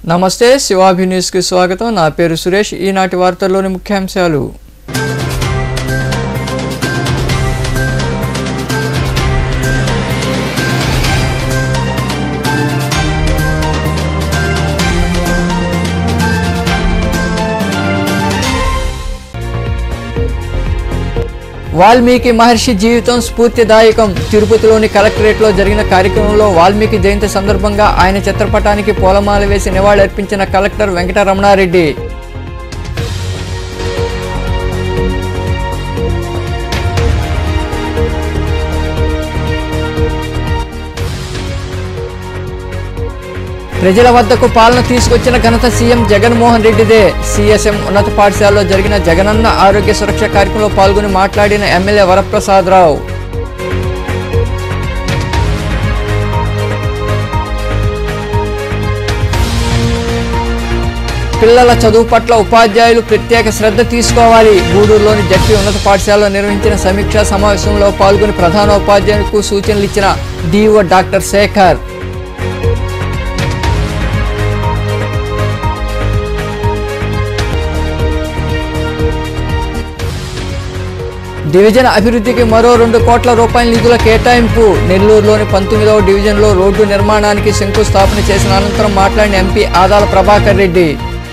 నమస్తే శివాభి న్యూస్కి స్వాగతం నా పేరు సురేష్ ఈనాటి వార్తల్లోని ముఖ్యాంశాలు వాల్మీకి మహర్షి జీవితం స్ఫూర్తిదాయకం తిరుపతిలోని కలెక్టరేట్లో జరిగిన కార్యక్రమంలో వాల్మీకి జయంతి సందర్భంగా ఆయన చిత్రపటానికి పూలమాల వేసి నివాళులర్పించిన కలెక్టర్ వెంకటరమణారెడ్డి ప్రజల వద్దకు పాలన తీసుకొచ్చిన ఘనత సీఎం జగన్మోహన్ రెడ్డిదే సీఎస్ఎం ఉన్నత పాఠశాలలో జరిగిన జగనన్న ఆరోగ్య సురక్ష కార్యక్రమంలో పాల్గొని మాట్లాడిన ఎమ్మెల్యే వరప్రసాదరావు పిల్లల చదువు పట్ల ఉపాధ్యాయులు ప్రత్యేక శ్రద్ధ తీసుకోవాలి గూడూరులోని జడ్పీ ఉన్నత పాఠశాలలో నిర్వహించిన సమీక్షా సమావేశంలో పాల్గొని ప్రధాన ఉపాధ్యాయులకు సూచనలు ఇచ్చిన డిఓ డాక్టర్ శేఖర్ డివిజన్ అభివృద్ధికి మరో రెండు కోట్ల రూపాయల నిధుల కేటాయింపు నెల్లూరులోని పంతొమ్మిదవ డివిజన్లో రోడ్డు నిర్మాణానికి శంకుస్థాపన చేసిన అనంతరం మాట్లాడిన ఎంపీ ఆదాల ప్రభాకర్ రెడ్డి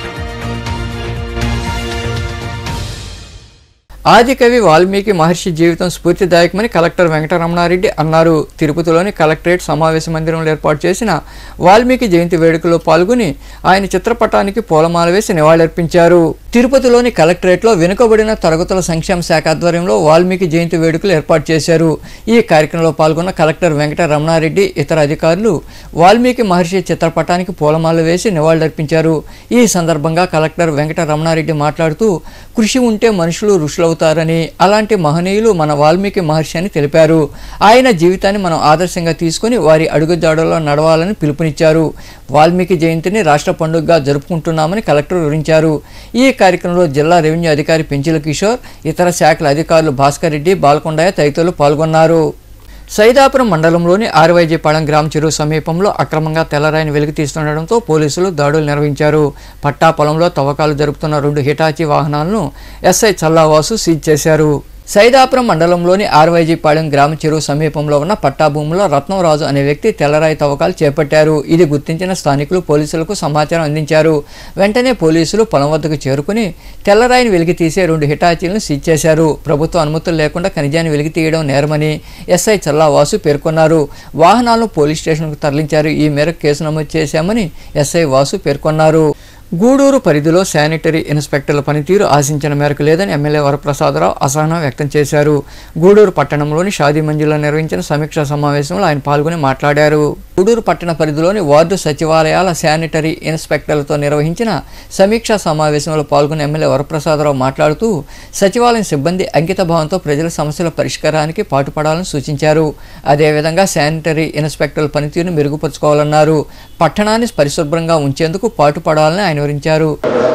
ఆదికవి వాల్మీకి మహర్షి జీవితం స్ఫూర్తిదాయకమని కలెక్టర్ వెంకటరమణారెడ్డి అన్నారు తిరుపతిలోని కలెక్టరేట్ సమావేశ మందిరంలో ఏర్పాటు చేసిన వాల్మీకి జయంతి వేడుకలో పాల్గొని ఆయన చిత్రపటానికి పూలమాల వేసి నివాళులర్పించారు తిరుపతిలోని కలెక్టరేట్లో వెనుకబడిన తరగతుల సంక్షేమ శాఖ ఆధ్వర్యంలో వాల్మీకి జయంతి వేడుకలు ఏర్పాటు చేశారు ఈ కార్యక్రమంలో పాల్గొన్న కలెక్టర్ వెంకట రమణారెడ్డి ఇతర అధికారులు వాల్మీకి మహర్షి చిత్రపటానికి పూలమాల వేసి నివాళులర్పించారు ఈ సందర్భంగా కలెక్టర్ వెంకట రమణారెడ్డి మాట్లాడుతూ కృషి ఉంటే మనుషులు ఋషులవుతారని అలాంటి మహనీయులు మన వాల్మీకి మహర్షి అని తెలిపారు ఆయన జీవితాన్ని మనం ఆదర్శంగా తీసుకొని వారి అడుగుజాడల్లో నడవాలని పిలుపునిచ్చారు వాల్మీకి జయంతిని రాష్ట్ర పండుగగా జరుపుకుంటున్నామని కలెక్టర్ వివరించారు ఈ కార్యక్రమంలో జిల్లా రెవెన్యూ అధికారి పెంచుల కిషోర్ ఇతర శాఖల అధికారులు భాస్కర్ రెడ్డి బాల్కొండయ్య తదితరులు పాల్గొన్నారు సైదాపురం మండలంలోని ఆర్వైజీపాళెం గ్రామ చెరువు సమీపంలో అక్రమంగా తెల్లరాయిని వెలికి తీస్తుండటంతో పోలీసులు దాడులు నిర్వహించారు పట్టా పొలంలో తవ్వకాలు జరుపుతున్న రెండు హిటాచీ వాహనాలను ఎస్ఐ చల్లావాసు సీజ్ చేశారు సైదాపురం మండలంలోని ఆర్వైజీపాళెం గ్రామ చెరువు సమీపంలో ఉన్న పట్టా భూమిలో రత్నంరాజు అనే వ్యక్తి తెల్లరాయి తవ్వకాలు చేపట్టారు ఇది గుర్తించిన స్థానికులు పోలీసులకు సమాచారం అందించారు వెంటనే పోలీసులు పొలం వద్దకు చేరుకుని తెల్లరాయిని వెలికి తీసే రెండు హిటాచీలను సీజ్ చేశారు ప్రభుత్వ అనుమతులు లేకుండా ఖనిజాన్ని వెలికి తీయడం నేరమని ఎస్ఐ చల్లావాసు పేర్కొన్నారు వాహనాలను పోలీస్ స్టేషన్కు తరలించారు ఈ మేరకు కేసు నమోదు చేశామని ఎస్ఐ వాసు పేర్కొన్నారు గూడూరు పరిధిలో శానిటరీ ఇన్స్పెక్టర్ల పనితీరు ఆశించిన మేరకు లేదని ఎమ్మెల్యే వరప్రసాదరావు అసహనం వ్యక్తం చేశారు గూడూరు పట్టణంలోని షాదీ మంజిల్లో నిర్వహించిన సమీక్షా సమావేశంలో ఆయన పాల్గొని మాట్లాడారు గూడూరు పట్టణ పరిధిలోని వార్డు సచివాలయాల శానిటరీ ఇన్స్పెక్టర్లతో నిర్వహించిన సమీక్షా సమావేశంలో పాల్గొన్న ఎమ్మెల్యే వరప్రసాదరావు మాట్లాడుతూ సచివాలయం సిబ్బంది అంకిత భావంతో ప్రజల సమస్యల పరిష్కారానికి పాటుపడాలని సూచించారు అదేవిధంగా శానిటరీ ఇన్స్పెక్టర్ల పనితీరును మెరుగుపరుచుకోవాలన్నారు పట్టణాన్ని పరిశుభ్రంగా ఉంచేందుకు పాటుపడాలని ఆయన వివరించారు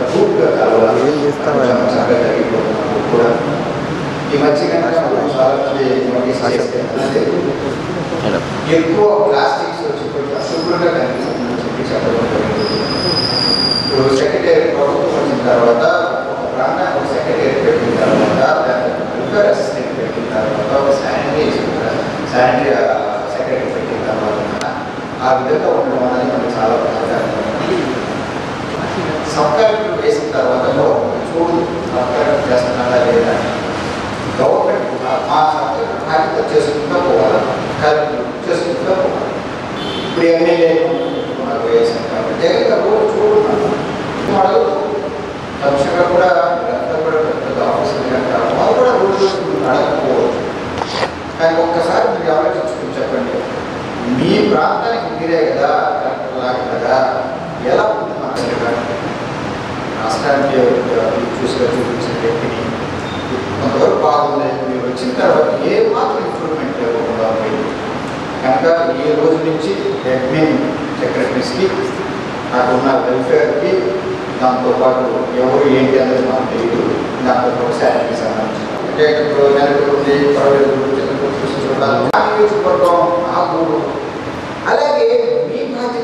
ఈ మధ్యకాలంలో చాలా మంది నోటీస్ చేస్తే ఎక్కువ ప్లాస్టిక్స్ వచ్చి కొంచెం అశుభ్రంగా కనిపిస్తుందని చెప్పి చెప్పడం జరిగింది. ఇప్పుడు సెక్రటరీ ప్రభుత్వం వచ్చిన తర్వాత ఒక ప్రాంతానికి ఒక సెక్రటరీ పెట్టిన తర్వాత దానికి వెల్ఫేర్ అసిస్టెంట్ పెట్టిన తర్వాత ఒక శానిటరీ శానిటరీ సెక్రటరీ పెట్టిన తర్వాత ఆ విధంగా ఉండడం అనేది మనకు చాలా బాగా సబ్ కలెక్టర్ వేసిన తర్వాత గవర్నమెంట్ చూడు సబ్ కలెక్టర్ చేస్తున్నాడా లేదా గవర్నమెంట్ కూడా మా సబ్ కలెక్టర్ బాధ్యత చేసుకుంటూ పోవాలి కలెక్టర్ చేసుకుంటూ పోవాలి ఇప్పుడు ఎమ్మెల్యే మనకు వేసాం కాబట్టి జగన్ గారు కూడా చూడున్నాను వాళ్ళు కమిషనర్ కూడా వీళ్ళంతా కూడా పెద్ద ఆఫీసర్ గారు వాళ్ళు కూడా రోజు అడగకపోవచ్చు కానీ ఒక్కసారి మీరు ఆలోచించుకుని చెప్పండి మీ ప్రాంతానికి మీరే కదా కలెక్టర్ లాగా కదా ఎలా ఉంది మన సెక్రటరీ రాష్ట్రానికి చూసుకొని చూపించిన వ్యక్తిని కొంతవరకు బాగుంది మీరు వచ్చిన తర్వాత ఏ మాత్రం ఇంప్రూవ్మెంట్ లేకుండా పోయింది కనుక ఈ రోజు నుంచి అడ్మిన్ సెక్రటరీస్కి నాకున్న వెల్ఫేర్కి దాంతోపాటు ఎవరు ఏంటి అనేది మాకు తెలియదు దాంతోపాటు శాలరీ సంబంధించిన అంటే ఇప్పుడు వెనక ఉంది పర్వాలేదు చూడాలి ఆ నియోజకవర్గం ఆ ఊరు అలాగే మీ బాధ్యత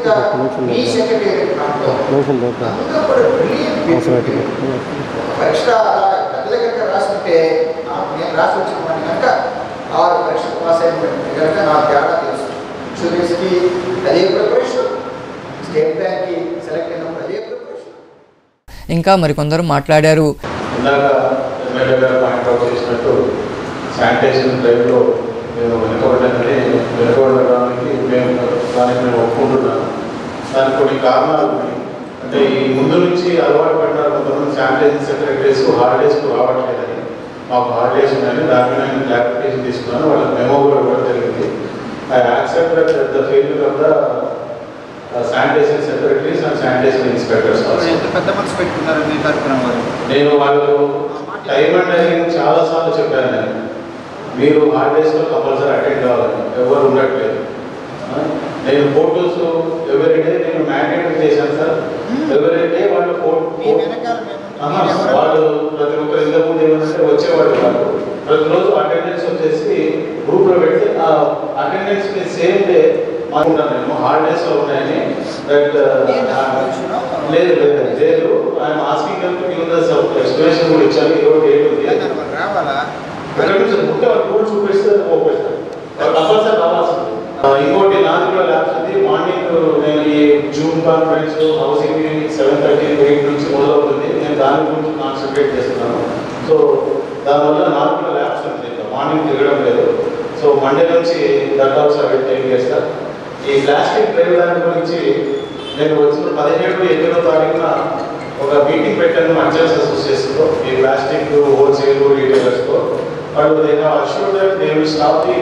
ఇంకా మీ సెక్రటేరియట్ ప్రాంతం అంతా కూడా brilliant people. పరీక్ష అలా పెద్ద దగ్గర రాసుకుంటే నాకు నేను రాసి వచ్చిన వాడిని కనుక ఆరు పరీక్షలు పాస్ అయినటువంటి కనుక నాకు తేడా తెలుసు ఇన్సూరెన్స్కి అదే ప్రిపరేషన్ స్టేట్ బ్యాంక్కి సెలెక్ట్ అయినప్పుడు అదే ప్రిపరేషన్ ఇంకా మరికొందరు మాట్లాడారు ఇందాక ఎమ్మెల్యే గారు పాయింట్అవుట్ చేసినట్టు శానిటేషన్ డ్రైవ్లో మేము వెనుకబడ్డానని వెనుకబడడానికి మేము దానికి మేము ఒప్పుకుంటున్నాము దానికి కొన్ని కారణాలు ఉన్నాయి అంటే ఈ ముందు నుంచి అలవాటు పడిన కొంతమంది శానిటైజింగ్ సెక్రటరీస్ హాలిడేస్కు రావట్లేదని మాకు హాలిడేస్ ఉన్నాయని దాని మీద నేను క్లారిఫికేషన్ తీసుకున్నాను వాళ్ళకి మెమో కూడా ఇవ్వడం జరిగింది I accept that the failure of the sanitising secretaries and sanitising inspectors also ఎంత పెద్ద మనసు పెట్టుకున్నారు మీ తరపున వారు నేను వాళ్ళు టైం అండ్ అడిగిన చాలా సార్లు చెప్పాను నేను మీరు హాలిడేస్లో కంపల్సరీ అటెండ్ కావాలని ఎవరు ఉండట్లేదు ఆ? నేను ఫోటోస్ ఎవరి డే నేను మ్యాండేట్ చేశాను సార్ ఎవరి డే వాళ్ళు మీ ఫోటో వెనకాల మేము ఆహా, మీరు ఎవరు? వాళ్ళు ప్రతి ఒక్కరు ఇంతకుముందు ఏమంటే వచ్చేవాళ్ళు కాదు ప్రతిరోజు అటెండెన్స్ వచ్చేసి గ్రూప్లో పెడితే ఆ అటెండెన్స్ సేమ్ డే మాకుంటాను నేను హాలిడేస్లో ఉన్నాయని దట్ నేను ఆలోచన- లేదు లేదు లేదు I'm asking give the explanation కూడా ఇచ్చాను ఈరోజు డేట్ ఉంది తెలంగాణ వాళ్ళు రావాలా ఇక్కడ నుంచి ఉంటే వాళ్ళు రూల్ చూపిస్తే ఓపెస్తారు వాళ్ళు కంపల్సరీ రావాల్సింది ఆ, ఇంకోటి నాది కూడా ల్యాబ్స్ ఉంది మార్నింగ్ నేను ఈ Zoom conference housing seven thirty eight నుంచి మొదలవుతుంది నేను దాని గురించి కాన్సన్ట్రేట్ చేస్తున్నాను సో దానివల్ల నాకు కూడా ల్యాబ్స్ ఉంది మార్నింగ్ తిరగడం లేదు సో మండే నుంచి దట్ ఆల్సో అవి టేక్ చేస్తా ఈ ప్లాస్టిక్ డ్రైవ్ దాని గురించి నేను వచ్చిన పదిహేడు ఎనిమిదో తారీఖున ఒక మీటింగ్ పెట్టాను మర్చెంట్స్ అసోసియేషన్లో ఈ ప్లాస్టిక్ హోల్సేల్ రీటైలర్స్తో వాళ్ళు they assure that they will stop the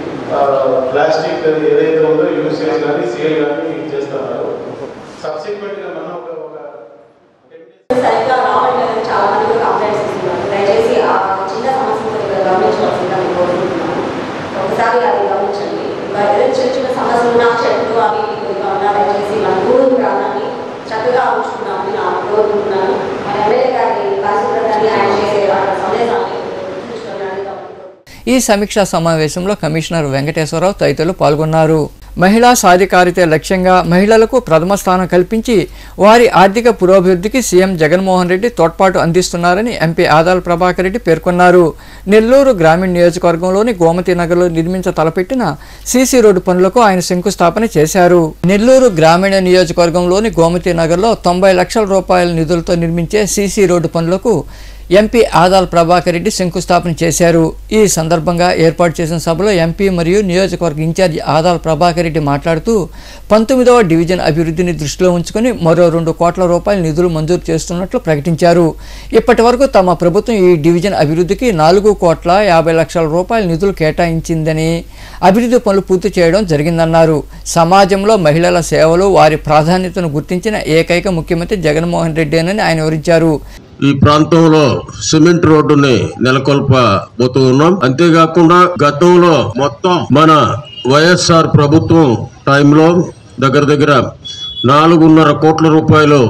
plastic ఏదైతే ఉందో యూసేజ్ కానీ సేల్ కానీ చేస్తున్నారు సబ్సిక్వెంట్గా మనం ఒక ఒక 10 days సరిగ్గా రావట్లేదని చాలా మంది కూడా కంప్లైంట్స్ ఇస్తున్నారు దయచేసి ఆ చిన్న సమస్యను కొద్దిగా గమనించవలసిందిగా నేను కోరుకుంటున్నాను ఒకసారి అది గమనించండి ఇంకా ఏదైనా చిన్న చిన్న సమస్యలు ఉన్న చెట్లు అవి ఇవి కొద్దిగా ఉన్నా దయచేసి మన గూడూరు ప్రాంతాన్ని చక్కగా ఉంచుకున్నామని నేను కోరుకుంటున్నాను మన ఎమ్మెల్యే గారి పరిశుభ్రతని ఆయన చేసే ఆ సందేశాన్ని గుర్తుంచుకోవాలని గమనించుకోవాలి ఈ సమీక్షా సమావేశంలో కమిషనర్ వెంకటేశ్వరరావు తదితరులు పాల్గొన్నారు మహిళా సాధికారితే లక్ష్యంగా మహిళలకు ప్రథమ స్థానం కల్పించి వారి ఆర్థిక పురోభివృద్ధికి సీఎం జగన్మోహన్ రెడ్డి తోడ్పాటు అందిస్తున్నారని ఎంపీ ఆదాల ప్రభాకర్ రెడ్డి పేర్కొన్నారు నెల్లూరు గ్రామీణ నియోజకవర్గంలోని గోమతి నగర్లో నిర్మించ తలపెట్టిన సీసీ రోడ్డు పనులకు ఆయన శంకుస్థాపన చేశారు నెల్లూరు గ్రామీణ నియోజకవర్గంలోని గోమతి నగర్లో తొంభై లక్షల రూపాయల నిధులతో నిర్మించే సీసీ రోడ్డు పనులకు ఎంపీ ఆదాల్ ప్రభాకర్ రెడ్డి శంకుస్థాపన చేశారు ఈ సందర్భంగా ఏర్పాటు చేసిన సభలో ఎంపీ మరియు నియోజకవర్గ ఇన్ఛార్జి ఆదాల్ ప్రభాకర్ రెడ్డి మాట్లాడుతూ పంతొమ్మిదవ డివిజన్ అభివృద్ధిని దృష్టిలో ఉంచుకొని మరో రెండు కోట్ల రూపాయల నిధులు మంజూరు చేస్తున్నట్లు ప్రకటించారు ఇప్పటి వరకు తమ ప్రభుత్వం ఈ డివిజన్ అభివృద్ధికి నాలుగు కోట్ల యాభై లక్షల రూపాయల నిధులు కేటాయించిందని అభివృద్ధి పనులు పూర్తి చేయడం జరిగిందన్నారు సమాజంలో మహిళల సేవలు వారి ప్రాధాన్యతను గుర్తించిన ఏకైక ముఖ్యమంత్రి జగన్మోహన్ రెడ్డేనని ఆయన వివరించారు ఈ ప్రాంతంలో సిమెంట్ రోడ్డుని నెలకొల్పబోతూ ఉన్నాం అంతేకాకుండా గతంలో మొత్తం మన వైఎస్ఆర్ ప్రభుత్వం టైంలో దగ్గర దగ్గర నాలుగున్నర కోట్ల రూపాయలు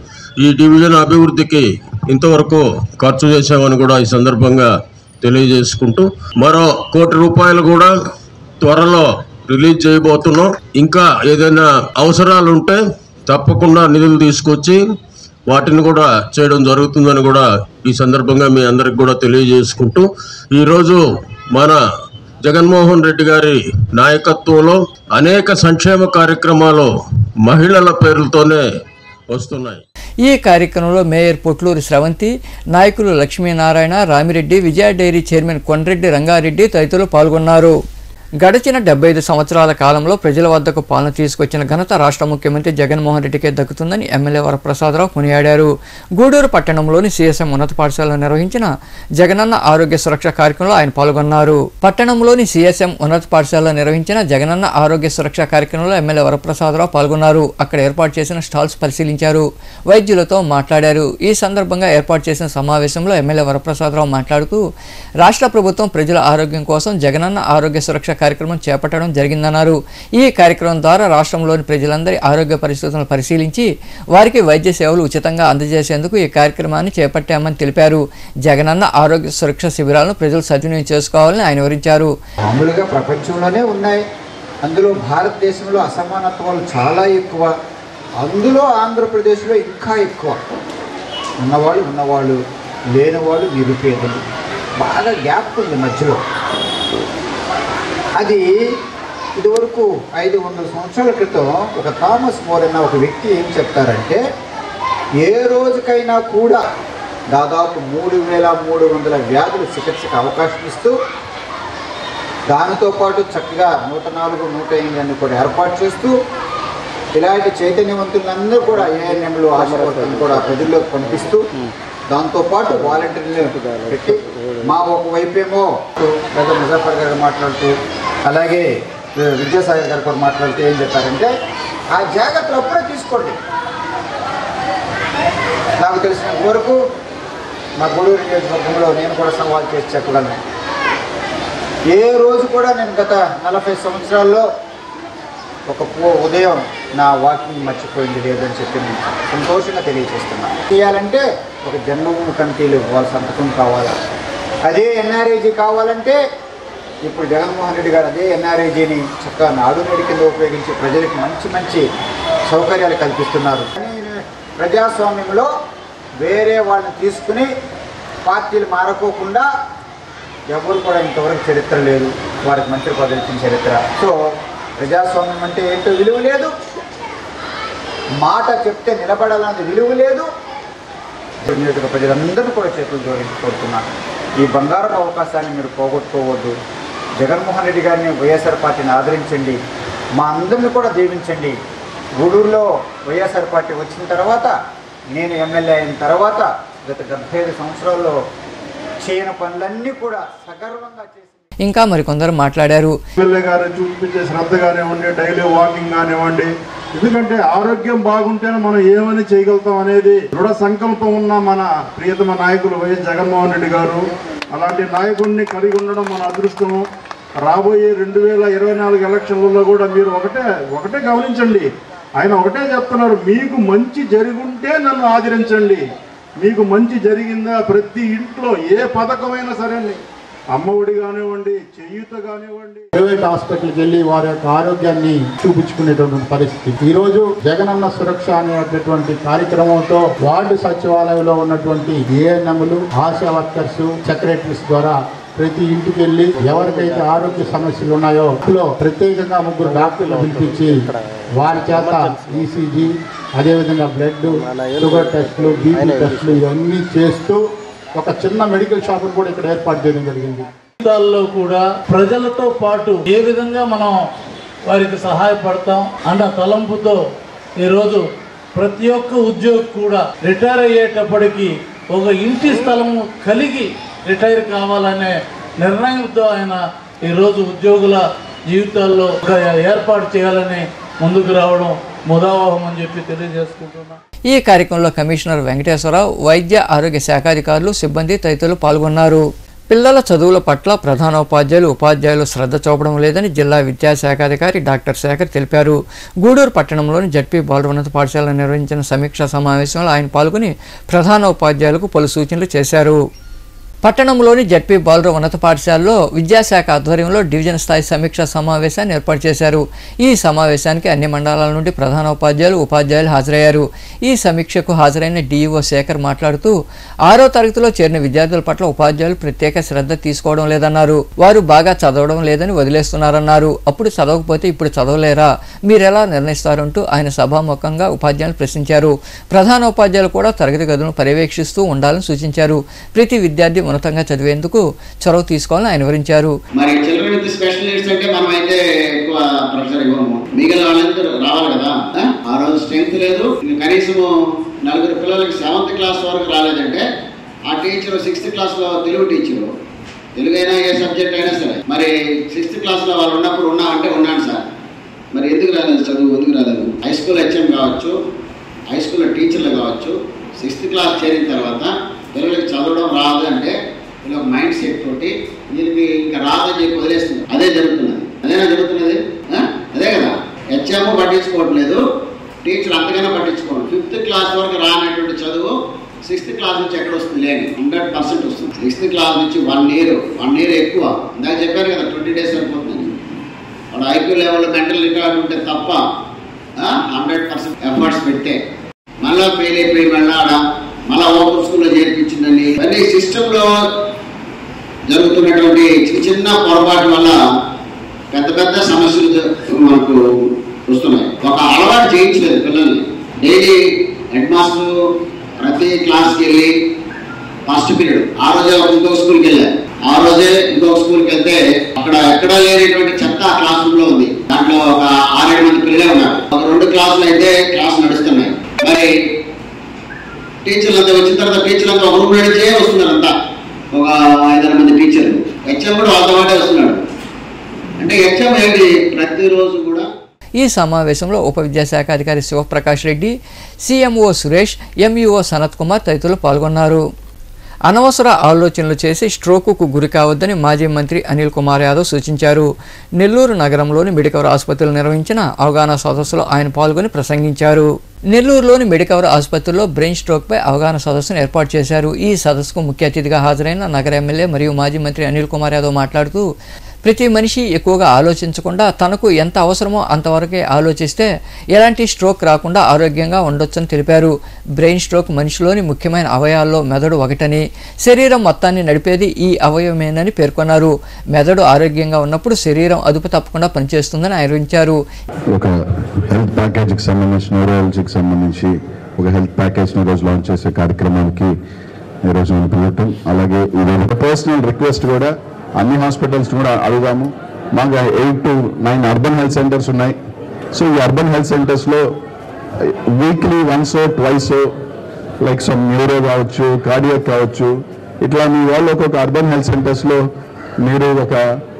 ఈ డివిజన్ అభివృద్ధికి ఇంతవరకు ఖర్చు చేశామని కూడా ఈ సందర్భంగా తెలియజేసుకుంటూ మరో కోటి రూపాయలు కూడా త్వరలో రిలీజ్ చేయబోతున్నాం ఇంకా ఏదైనా అవసరాలు ఉంటే తప్పకుండా నిధులు తీసుకొచ్చి వాటిని కూడా చేయడం జరుగుతుందని కూడా ఈ సందర్భంగా మీ అందరికి కూడా తెలియజేసుకుంటూ ఈరోజు మన జగన్మోహన్ రెడ్డి గారి నాయకత్వంలో అనేక సంక్షేమ కార్యక్రమాలు మహిళల పేర్లతోనే వస్తున్నాయి ఈ కార్యక్రమంలో మేయర్ పొట్లూరి స్రవంతి నాయకులు లక్ష్మీనారాయణ రామిరెడ్డి విజయ డైరీ చైర్మన్ కొండ్రెడ్డి రంగారెడ్డి తదితరులు పాల్గొన్నారు గడిచిన డెబ్బై ఐదు సంవత్సరాల కాలంలో ప్రజల వద్దకు పాలన తీసుకొచ్చిన ఘనత రాష్ట్ర ముఖ్యమంత్రి జగన్మోహన్ రెడ్డికే దక్కుతుందని ఎమ్మెల్యే వరప్రసాదరావు కొనియాడారు గూడూరు పట్టణంలోని సిఎస్ఎం ఉన్నత పాఠశాలలో నిర్వహించిన జగనన్న ఆరోగ్య సురక్ష కార్యక్రమంలో ఆయన పాల్గొన్నారు పట్టణంలోని సిఎస్ఎం ఉన్నత పాఠశాలలో నిర్వహించిన జగనన్న ఆరోగ్య సురక్ష కార్యక్రమంలో ఎమ్మెల్యే వరప్రసాదరావు పాల్గొన్నారు అక్కడ ఏర్పాటు చేసిన స్టాల్స్ పరిశీలించారు వైద్యులతో మాట్లాడారు ఈ సందర్భంగా ఏర్పాటు చేసిన సమావేశంలో ఎమ్మెల్యే వరప్రసాదరావు మాట్లాడుతూ రాష్ట్ర ప్రభుత్వం ప్రజల ఆరోగ్యం కోసం జగనన్న ఆరోగ్య సురక్ష కార్యక్రమం చేపట్టడం జరిగిందన్నారు ఈ కార్యక్రమం ద్వారా రాష్ట్రంలోని ప్రజలందరి ఆరోగ్య పరిస్థితులను పరిశీలించి వారికి వైద్య సేవలు ఉచితంగా అందజేసేందుకు ఈ కార్యక్రమాన్ని చేపట్టామని తెలిపారు జగనన్న ఆరోగ్య సురక్ష శిబిరాలను ప్రజలు సద్వినియోగం చేసుకోవాలని ఆయన వివరించారు మామూలుగా ప్రపంచంలోనే ఉన్నాయి అందులో భారతదేశంలో అసమానత్వాలు చాలా ఎక్కువ అందులో ఆంధ్రప్రదేశ్లో ఇంకా ఎక్కువ ఉన్నవాళ్ళు ఉన్నవాళ్ళు లేనివాళ్ళు నిరుపేదలు బాగా గ్యాప్ ఉంది మధ్యలో అది ఇదివరకు ఐదు వందల సంవత్సరాల క్రితం ఒక థామస్ మోర్ అన్న ఒక వ్యక్తి ఏం చెప్తారంటే ఏ రోజుకైనా కూడా దాదాపు మూడు వేల మూడు వందల వ్యాధులు చికిత్సకు అవకాశం ఇస్తూ దానితో పాటు చక్కగా నూట నాలుగు నూట ఎనిమిది కూడా ఏర్పాటు చేస్తూ ఇలాంటి చైతన్యవంతులందరూ కూడా ఏఎన్ఎంలు ఆశీర్వాదాలను కూడా ప్రజల్లోకి పంపిస్తూ దాంతోపాటు వాలంటీర్లు పెట్టి మా ఒకవైపు ఏమో పెద్ద ముజాఫర్ గారు మాట్లాడుతూ అలాగే విద్యాసాగర్ గారు కూడా మాట్లాడుతూ ఏం చెప్పారంటే ఆ జాగ్రత్తలు అప్పుడే తీసుకోండి నాకు తెలిసినంత వరకు మా గూడూరు నియోజకవర్గంలో నేను కూడా సవాల్ చేసి చెప్పగలను ఏ రోజు కూడా నేను గత నలభై సంవత్సరాల్లో ఒక పూ- ఉదయం నా వాకింగ్ మర్చిపోయింది లేదని చెప్పి నేను సంతోషంగా తెలియజేస్తున్నాను చేయాలంటే ఒక జన్మభూమి కమిటీలు వాళ్ళ సంతకం కావాలి అదే ఎన్ఆర్ఐజీ కావాలంటే ఇప్పుడు జగన్మోహన్ రెడ్డి గారు అదే ఎన్ఆర్ఐజీని చక్కగా నాడు నేడు కింద ఉపయోగించి ప్రజలకు మంచి మంచి సౌకర్యాలు కల్పిస్తున్నారు కానీ ప్రజాస్వామ్యంలో వేరే వాళ్ళని తీసుకుని పార్టీలు మారకోకుండా ఎవరు కూడా ఇంతవరకు చరిత్ర లేదు వారికి మంత్రి పదవి ఇచ్చిన చరిత్ర సో ప్రజాస్వామ్యం అంటే ఏంటో విలువ లేదు మాట చెప్తే నిలబడాలన్నది విలువ లేదు నియోజక ప్రజలందరూ కూడా చేతులు జోడించి కోరుతున్నాను ఈ బంగారపు అవకాశాన్ని మీరు పోగొట్టుకోవద్దు జగన్మోహన్ రెడ్డి గారిని వైఎస్ఆర్ పార్టీని ఆదరించండి మా అందరిని కూడా దీవించండి గూడూరులో వైఎస్ఆర్ పార్టీ వచ్చిన తర్వాత నేను ఎమ్మెల్యే అయిన తర్వాత గత డెబ్బై ఐదు సంవత్సరాల్లో చేయని పనులన్నీ కూడా సగర్వంగా చేసి ఇంకా మరికొందరు మాట్లాడారు ఎమ్మెల్యే గారు చూపించే శ్రద్ధ కానివ్వండి డైలీ వాకింగ్ కానివ్వండి ఎందుకంటే ఆరోగ్యం బాగుంటేనే మనం ఏమని చేయగలుగుతాం అనేది దృఢ సంకల్పం ఉన్న మన ప్రియతమ నాయకులు వైఎస్ జగన్మోహన్ రెడ్డి గారు అలాంటి నాయకుడిని కలిగి ఉండడం మన అదృష్టము రాబోయే రెండు వేల ఇరవై నాలుగు ఎలక్షన్లలో కూడా మీరు ఒకటే ఒకటే గమనించండి ఆయన ఒకటే చెప్తున్నారు మీకు మంచి జరుగుంటే నన్ను ఆదరించండి మీకు మంచి జరిగిందా ప్రతి ఇంట్లో ఏ పథకమైనా సరే అమ్మఒడి కానివ్వండి చేయూత కానివ్వండి ప్రైవేట్ హాస్పిటల్కి వెళ్ళి వారి యొక్క ఆరోగ్యాన్ని చూపించుకునేటువంటి పరిస్థితి ఈ రోజు జగనన్న సురక్ష అనేటటువంటి కార్యక్రమంతో వార్డు సచివాలయంలో ఉన్నటువంటి ఏఎన్ఎంలు ఆశా వర్కర్స్ సెక్రటరీస్ ద్వారా ప్రతి ఇంటికి వెళ్ళి ఎవరికైతే ఆరోగ్య సమస్యలు ఉన్నాయో అందులో ప్రత్యేకంగా ముగ్గురు డాక్టర్లు పిలిపించి వారి చేత ఈసీజీ అదేవిధంగా బ్లడ్ షుగర్ టెస్టులు బీపీ టెస్టులు ఇవన్నీ చేస్తూ ఒక చిన్న మెడికల్ షాప్ కూడా ఇక్కడ ఏర్పాటు చేయడం జరిగింది జీవితాల్లో కూడా ప్రజలతో పాటు ఏ విధంగా మనం వారికి సహాయపడతాం అన్న తలంపుతో ఈరోజు ప్రతి ఒక్క ఉద్యోగి కూడా రిటైర్ అయ్యేటప్పటికి ఒక ఇంటి స్థలము కలిగి రిటైర్ కావాలనే నిర్ణయంతో ఆయన ఈరోజు ఉద్యోగుల జీవితాల్లో ఒక ఏర్పాటు చేయాలని ముందుకు రావడం ముదావహం అని చెప్పి తెలియజేసుకుంటున్నాను ఈ కార్యక్రమంలో కమిషనర్ వెంకటేశ్వరరావు వైద్య ఆరోగ్య శాఖాధికారులు సిబ్బంది తదితరులు పాల్గొన్నారు పిల్లల చదువుల పట్ల ప్రధానోపాధ్యాయులు ఉపాధ్యాయులు శ్రద్ధ చూపడం లేదని జిల్లా విద్యాశాఖాధికారి డాక్టర్ శేఖర్ తెలిపారు గూడూరు పట్టణంలోని జడ్పీ బాలున్నత పాఠశాల నిర్వహించిన సమీక్షా సమావేశంలో ఆయన పాల్గొని ప్రధానోపాధ్యాయులకు పలు సూచనలు చేశారు పట్టణంలోని జడ్పీ బాలుర ఉన్నత పాఠశాలలో విద్యాశాఖ ఆధ్వర్యంలో డివిజన్ స్థాయి సమీక్షా సమావేశాన్ని ఏర్పాటు చేశారు ఈ సమావేశానికి అన్ని మండలాల నుండి ప్రధాన ఉపాధ్యాయులు ఉపాధ్యాయులు హాజరయ్యారు ఈ సమీక్షకు హాజరైన డీఈఓ శేఖర్ మాట్లాడుతూ ఆరో తరగతిలో చేరిన విద్యార్థుల పట్ల ఉపాధ్యాయులు ప్రత్యేక శ్రద్ధ తీసుకోవడం లేదన్నారు వారు బాగా చదవడం లేదని వదిలేస్తున్నారన్నారు అప్పుడు చదవకపోతే ఇప్పుడు చదవలేరా మీరెలా నిర్ణయిస్తారంటూ ఆయన సభాముఖంగా ఉపాధ్యాయులు ప్రశ్నించారు ప్రధాన ఉపాధ్యాయులు కూడా తరగతి గదులను పర్యవేక్షిస్తూ ఉండాలని సూచించారు ప్రతి విద్యార్థి ఉన్నతంగా చదివేందుకు చొరవ తీసుకోవాలని ఆయన వివరించారు మరి చిల్డ్రన్ విత్ స్పెషల్ నీడ్స్ అంటే మనం అయితే ఎక్కువ ప్రెషర్ ఇవ్వము మిగిలిన వాళ్ళందరూ రావాలి కదా ఆ? ఆ రోజు స్ట్రెంగ్త్ లేదు ఇంక కనీసం నలుగురు పిల్లలకి సెవెంత్ క్లాస్ వరకు రాలేదంటే ఆ టీచర్ సిక్స్త్ క్లాస్ లో తెలుగు టీచరు తెలుగు అయినా ఏ సబ్జెక్ట్ అయినా సరే మరి సిక్స్త్ క్లాస్ లో వాళ్ళు ఉన్నప్పుడు ఉన్నామంటే ఉన్నాను సార్ మరి ఎందుకు రాలేదు చదువు ఎందుకు రాలేదు హై స్కూల్ హెచ్ఎం కావచ్చు హై స్కూల్లో టీచర్లు కావచ్చు సిక్స్త్ క్లాస్ చేరిన తర్వాత పిల్లలకి చదవడం రాదు అంటే వీళ్ళ మైండ్ సెట్ తోటి వీళ్ళకి ఇంకా రాదని చెప్పి వదిలేస్తున్నారు అదే జరుగుతున్నది అదేనా జరుగుతున్నది ఆ? అదే కదా హెచ్ఎం పట్టించుకోవట్లేదు టీచర్ అంతగానే పట్టించుకోండి ఫిఫ్త్ క్లాస్ వరకు రానటువంటి చదువు సిక్స్త్ క్లాస్ నుంచి ఎక్కడ వస్తుంది లేని హండ్రెడ్ పర్సెంట్ వస్తుంది సిక్స్త్ క్లాస్ నుంచి వన్ ఇయర్ వన్ ఇయర్ ఎక్కువ ఇందాక చెప్పాను కదా ట్వంటీ డేస్ సరిపోతుందని వాడు ఇప్పుడు ఐక్యూ లెవెల్ మెంటల్ రికార్డు ఉంటే తప్ప హండ్రెడ్ పర్సెంట్ ఎఫర్ట్స్ పెడితే మళ్ళా ఫెయిల్ అయిపోయి మళ్ళా ఆడ మళ్ళా ఓపెన్ స్కూల్లో చేర్పించిందని ఇవన్నీ సిస్టంలో జరుగుతున్నటువంటి చిన్న చిన్న పొరపాటు వల్ల పెద్ద పెద్ద సమస్యలు మనకు వస్తున్నాయి ఒక అలవాటు చేయించలేదు పిల్లల్ని డైలీ హెడ్ మాస్టర్ ప్రతి క్లాస్కి వెళ్ళి ఫస్ట్ పీరియడ్ ఆ రోజే ఒక ఇంకొక స్కూల్కి వెళ్ళాను ఆ రోజే ఇంకొక స్కూల్కి వెళ్తే అక్కడ ఎక్కడా లేనటువంటి చెత్త ఆ క్లాస్ రూమ్ లో ఉంది దాంట్లో ఒక ఆరేడు మంది పిల్లలే ఉన్నారు ఒక రెండు క్లాసులు అయితే క్లాస్ నడుస్తున్నాయి మరి టీచర్లు అంతా వచ్చిన తర్వాత టీచర్లు అంతా ఒక రూమ్ నడిచే వస్తున్నారు అంతా ఒక ఐదారు మంది టీచర్లు హెచ్ఎం కూడా వాళ్ళతో పాటే వస్తున్నాడు అంటే హెచ్ఎం ఏంటి ప్రతిరోజు కూడా ఈ సమావేశంలో ఉప విద్యాశాఖ అధికారి శివప్రకాష్ రెడ్డి సీఎంఓ సురేష్ ఎంఈఓ సనత్ కుమార్ తదితరులు పాల్గొన్నారు అనవసర ఆలోచనలు చేసి స్ట్రోకుకు గురి కావద్దని మాజీ మంత్రి అనిల్ కుమార్ యాదవ్ సూచించారు నెల్లూరు నగరంలోని మెడికవర్ ఆసుపత్రిలో నిర్వహించిన అవగాహన సదస్సులో ఆయన పాల్గొని ప్రసంగించారు నెల్లూరులోని మెడికవర్ ఆసుపత్రిలో బ్రెయిన్ స్ట్రోక్పై అవగాహన సదస్సును ఏర్పాటు చేశారు ఈ సదస్సుకు ముఖ్య అతిథిగా హాజరైన నగర ఎమ్మెల్యే మరియు మాజీ మంత్రి అనిల్ కుమార్ యాదవ్ మాట్లాడుతూ ప్రతి మనిషి ఎక్కువగా ఆలోచించకుండా తనకు ఎంత అవసరమో అంతవరకే ఆలోచిస్తే ఎలాంటి స్ట్రోక్ రాకుండా ఆరోగ్యంగా ఉండొచ్చని తెలిపారు బ్రెయిన్ స్ట్రోక్ మనిషిలోని ముఖ్యమైన అవయవాల్లో మెదడు ఒకటని శరీరం మొత్తాన్ని నడిపేది ఈ అవయవమేనని పేర్కొన్నారు మెదడు ఆరోగ్యంగా ఉన్నప్పుడు శరీరం అదుపు తప్పకుండా పనిచేస్తుందని ఆయన వివరించారు ఒక హెల్త్ ప్యాకేజీకి సంబంధించి న్యూరాలజీకి సంబంధించి ఒక హెల్త్ ప్యాకేజ్ని ఈరోజు లాంచ్ చేసే కార్యక్రమానికి ఈరోజు మనం పిలవటం అలాగే ఇది పర్సనల్ రిక్వెస్ట్ కూడా అన్ని హాస్పిటల్స్ కూడా అడుగుదాము మాకు eight to nine urban health centres ఉన్నాయి సో ఈ అర్బన్ హెల్త్ సెంటర్స్లో weekly once twice like some neuro కావచ్చు కార్డియక్ కావచ్చు ఇట్లా మీ వాళ్ళు ఒక్కొక్క అర్బన్ హెల్త్ సెంటర్స్లో మీరు ఒక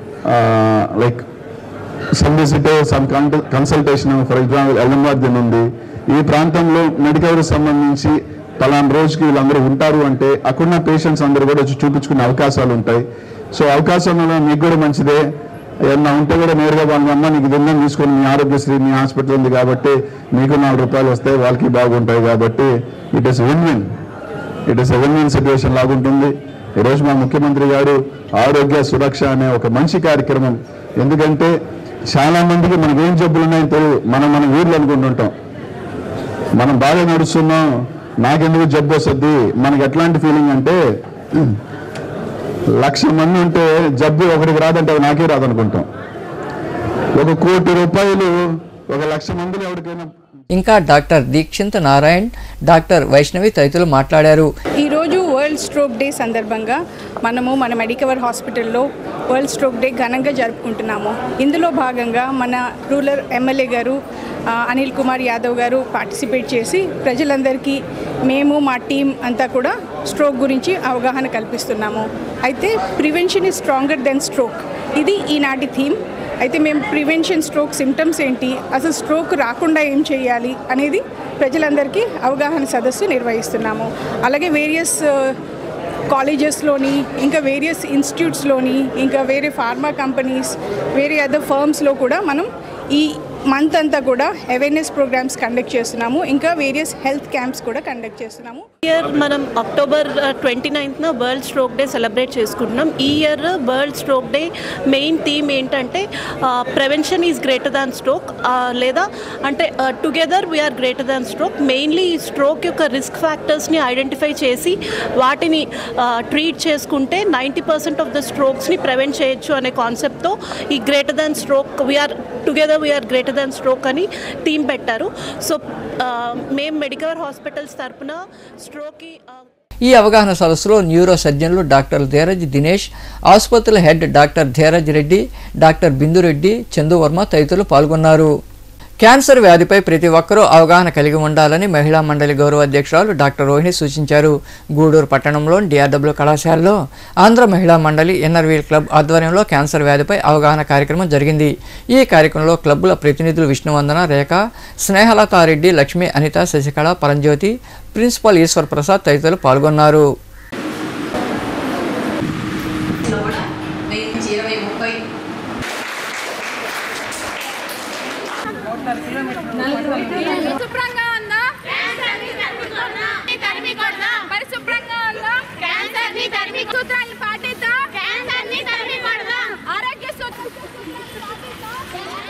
like some visit some consultation for example Ellambad ఉంది ఈ ప్రాంతంలో మెడికల్ సంబంధించి పలానా రోజుకి వీళ్ళందరూ ఉంటారు అంటే అక్కడున్న పేషెంట్స్ అందరూ కూడా వచ్చి చూపించుకునే అవకాశాలు ఉంటాయి సో అవకాశంలో మీకు కూడా మంచిదే ఏమన్నా ఉంటే కూడా నేరుగా వాళ్ళ అమ్మ నీకు దిండం తీసుకొని మీ ఆరోగ్యశ్రీ మీ హాస్పిటల్ ఉంది కాబట్టి మీకు నాలుగు రూపాయలు వస్తాయి వాళ్ళకి బాగుంటాయి కాబట్టి it is win win it is win win situation లాగుంటుంది ఈరోజు మా ముఖ్యమంత్రి గారు ఆరోగ్య సురక్ష అనే ఒక మంచి కార్యక్రమం ఎందుకంటే చాలా మందికి మనకి ఏం జబ్బులు ఉన్నాయో తెలియదు మనం మన ఊర్లో అనుకుంటుంటాం మనం బాగా నడుస్తున్నాం నాకెందుకు జబ్బు వస్తుంది మనకి ఎట్లాంటి ఫీలింగ్ అంటే లక్ష మంది ఉంటే జబ్బు ఒకరికి రాదంటే అది నాకే రాదనుకుంటాం ఒక కోటి రూపాయలు ఒక లక్ష మందిలో ఎవరికైనా ఇంకా డాక్టర్ దీక్షింత్ నారాయణ్ డాక్టర్ వైష్ణవి తదితరులు మాట్లాడారు ఈరోజు వరల్డ్ స్ట్రోక్ డే సందర్భంగా మనము మన మెడికవర్ హాస్పిటల్లో వరల్డ్ స్ట్రోక్ డే ఘనంగా జరుపుకుంటున్నాము ఇందులో భాగంగా మన రూరల్ ఎమ్మెల్యే గారు ఆ, అనిల్ కుమార్ యాదవ్ గారు పార్టిసిపేట్ చేసి ప్రజలందరికీ మేము మా టీం అంతా కూడా స్ట్రోక్ గురించి అవగాహన కల్పిస్తున్నాము అయితే prevention is stronger than stroke ఇది ఈనాటి థీమ్ అయితే మేము ప్రివెన్షన్ స్ట్రోక్ సిమ్టమ్స్ ఏంటి అసలు స్ట్రోక్ రాకుండా ఏం చేయాలి అనేది ప్రజలందరికీ అవగాహన సదస్సు నిర్వహిస్తున్నాము అలాగే వేరియస్ కాలేజెస్లోని ఇంకా వేరియస్ ఇన్స్టిట్యూట్స్లోని ఇంకా వేరే ఫార్మా కంపెనీస్ వేరే అదర్ ఫర్మ్స్లో కూడా మనం ఈ మంత్ అంతా కూడా అవేర్నెస్ ప్రోగ్రామ్స్ కండక్ట్ చేస్తున్నాము ఇంకా వేరియస్ హెల్త్ క్యాంప్స్ కూడా కండక్ట్ చేస్తున్నాము ఇయర్ మనం అక్టోబర్ ట్వంటీ నైన్త్న వరల్డ్ స్ట్రోక్ డే సెలబ్రేట్ చేసుకుంటున్నాం ఈ year world stroke day main theme ఏంటంటే prevention is greater than stroke లేదా అంటే together we're greater than stroke mainly ఈ స్ట్రోక్ యొక్క రిస్క్ ఫ్యాక్టర్స్ని ఐడెంటిఫై చేసి వాటిని ట్రీట్ చేసుకుంటే నైంటీ పర్సెంట్ ఆఫ్ ద స్ట్రోక్స్ని ప్రివెంట్ చేయొచ్చు అనే కాన్సెప్ట్తో ఈ greater than stroke we're together we're greater than stroke అని థీమ్ పెట్టారు సో మేము మెడికల్ హాస్పిటల్స్ తరపున స్ట్రోక్కి ఈ అవగాహన సదస్సులో న్యూరో సర్జన్లు డాక్టర్ ధీరజ్ దినేష్ ఆసుపత్రుల head doctor Dheeraj Reddy doctor Bindu Reddy Chandu Varma తదితరులు పాల్గొన్నారు క్యాన్సర్ వ్యాధిపై ప్రతి ఒక్కరూ అవగాహన కలిగి ఉండాలని మహిళా మండలి గౌరవ అధ్యక్షురాలు డాక్టర్ రోహిణి సూచించారు గూడూరు పట్టణంలోని డిఆర్డబ్ల్యూ కళాశాలలో ఆంధ్ర మహిళా మండలి ఎన్ఆర్వీల్ క్లబ్ ఆధ్వర్యంలో క్యాన్సర్ వ్యాధిపై అవగాహన కార్యక్రమం జరిగింది ఈ కార్యక్రమంలో క్లబ్బుల ప్రతినిధులు విష్ణువందన రేఖ స్నేహలతారెడ్డి లక్ష్మి అనిత శశికళ పరంజ్యోతి ప్రిన్సిపల్ ఈశ్వర్ ప్రసాద్ తదితరులు పాల్గొన్నారు శుభ్రంగా ఉందా పరిశుభ్రంగా ఉందా సూత్రాలు పాటిద్దాం ఆరోగ్య సూత్రాలు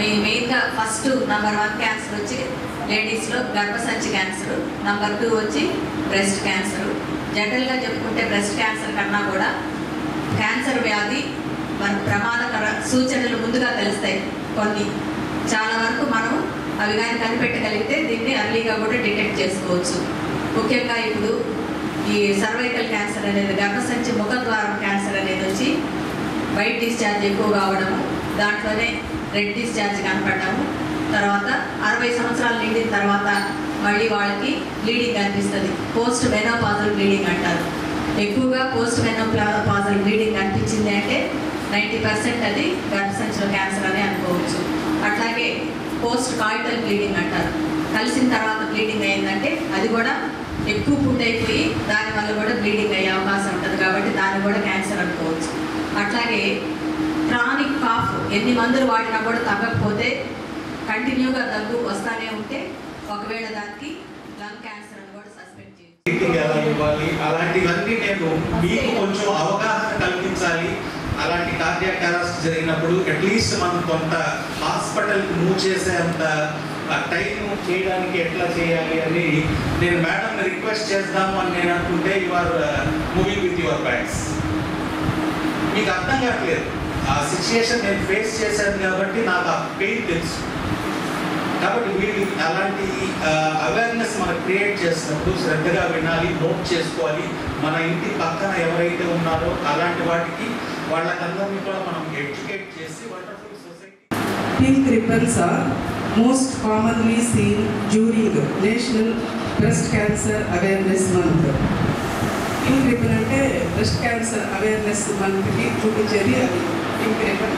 మెయిన్గా ఫస్ట్ నంబర్ వన్ క్యాన్సర్ వచ్చి లేడీస్లో గర్భసంచి క్యాన్సర్ నంబర్ టూ వచ్చి బ్రెస్ట్ క్యాన్సర్ జనరల్గా చెప్పుకుంటే బ్రెస్ట్ క్యాన్సర్ కన్నా కూడా క్యాన్సర్ వ్యాధి మన ప్రమాదకర సూచనలు ముందుగా తెలుస్తాయి కొన్ని చాలా వరకు మనం అవి కానీ కనిపెట్టగలిగితే దీన్ని అర్లీగా కూడా డిటెక్ట్ చేసుకోవచ్చు ముఖ్యంగా ఇప్పుడు ఈ సర్వైకల్ క్యాన్సర్ అనేది గర్భసంచి ముఖద్వారం క్యాన్సర్ అనేది వచ్చి వైట్ డిశ్చార్జ్ ఎక్కువ కావడము దాంట్లోనే రెడ్ డిశ్చార్జ్ కనపడము తర్వాత అరవై సంవత్సరాలు నిండిన తర్వాత మళ్ళీ వాళ్ళకి బ్లీడింగ్ కనిపిస్తుంది పోస్ట్ మెనోపాజల్ బ్లీడింగ్ అంటారు ఎక్కువగా పోస్ట్ మెనోపాజల్ బ్లీడింగ్ కనిపించింది అంటే నైంటీ పర్సెంట్ అది గర్భసంచిలో క్యాన్సర్ అని అనుకోవచ్చు అట్లాగే పోస్ట్ కాయిటల్ బ్లీడింగ్ అంటారు కలిసిన తర్వాత బ్లీడింగ్ అయిందంటే అది కూడా ఎక్కువ ఫుడ్ అయిపోయి దానివల్ల కూడా బ్లీడింగ్ అయ్యే అవకాశం ఉంటుంది కాబట్టి దాన్ని కూడా క్యాన్సర్ అనుకోవచ్చు అట్లాగే క్రానిక్ కాఫ్ ఎన్ని మందులు వాడినా కూడా తగ్గకపోతే కంటిన్యూగా దగ్గు వస్తానే ఉంటే ఒకవేళ దానికి లంగ్ క్యాన్సర్ అని కూడా సస్పెక్ట్ చేయొచ్చు ట్రీటింగ్ ఎలా ఇవ్వాలి అలాంటివన్నీ నేను మీకు కొంచెం అవగాహన కల్పించాలి అలాంటి కార్డియాక్ అరెస్ట్ జరిగినప్పుడు అట్లీస్ట్ మనం కొంత హాస్పిటల్కి మూవ్ చేసేంత టైం చేయడానికి ఎట్లా చేయాలి అని నేను మేడం రిక్వెస్ట్ చేద్దాము అని నేను అనుకుంటే you are moving with your bags మీకు అర్థం కావట్లేదు ఆ సిచ్యుయేషన్ నేను ఫేస్ చేశాను కాబట్టి నాకు ఆ పెయిన్ తెలుసు కాబట్టి వీళ్ళు అలాంటి అవేర్నెస్ మనం క్రియేట్ చేసినప్పుడు శ్రద్ధగా వినాలి నోట్ చేసుకోవాలి మన ఇంటి పక్కన ఎవరైతే ఉన్నారో అలాంటి వాటికి వాళ్ళకందరినీ కూడా మనం ఎడ్యుకేట్ చేసి wonderful society Pink ribbons are most commonly seen during National Breast Cancer Awareness Month. Pink ribbon అంటే బ్రెస్ట్ క్యాన్సర్ అవేర్నెస్ మంత్కి చూపించేది అది pink ribbon